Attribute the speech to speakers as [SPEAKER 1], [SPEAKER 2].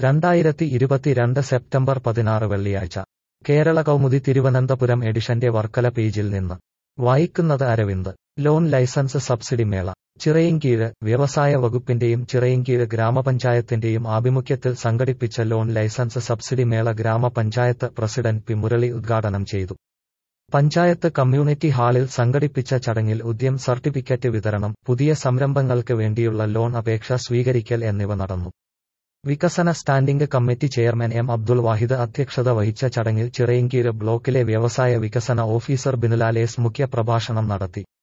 [SPEAKER 1] രണ്ടായിരത്തി ഇരുപത്തിരണ്ട് സെപ്റ്റംബർ പതിനാറ് വെള്ളിയാഴ്ച കേരള കൗമുദി തിരുവനന്തപുരം എഡിഷന്റെ വർക്കല പേജിൽ നിന്ന് വായിക്കുന്നത് അരവിന്ദ് ലോൺ ലൈസൻസ് സബ്സിഡി മേള ചിറയിൻകീഴ് വ്യവസായ വകുപ്പിന്റെയും ചിറയിൻകീഴ് ഗ്രാമപഞ്ചായത്തിന്റെയും ആഭിമുഖ്യത്തിൽ സംഘടിപ്പിച്ച ലോൺ ലൈസൻസ് സബ്സിഡി മേള ഗ്രാമപഞ്ചായത്ത് പ്രസിഡന്റ് പി മുരളി ഉദ്ഘാടനം ചെയ്തു പഞ്ചായത്ത് കമ്മ്യൂണിറ്റി ഹാളിൽ സംഘടിപ്പിച്ച ചടങ്ങിൽ ഉദ്യം സർട്ടിഫിക്കറ്റ് വിതരണം പുതിയ സംരംഭങ്ങൾക്ക് വേണ്ടിയുള്ള ലോൺ അപേക്ഷ സ്വീകരിക്കൽ എന്നിവ നടന്നു വികസന standing committee chairman M Abdul Wahid അധ്യക്ഷത വഹിച്ച ചടങ്ങിൽ ചിറയിൻകീഴ് ബ്ലോക്കിലെ വ്യവസായ വികസന ഓഫീസർ ബിനുലാലേസ് മുഖ്യ പ്രഭാഷണം നടത്തി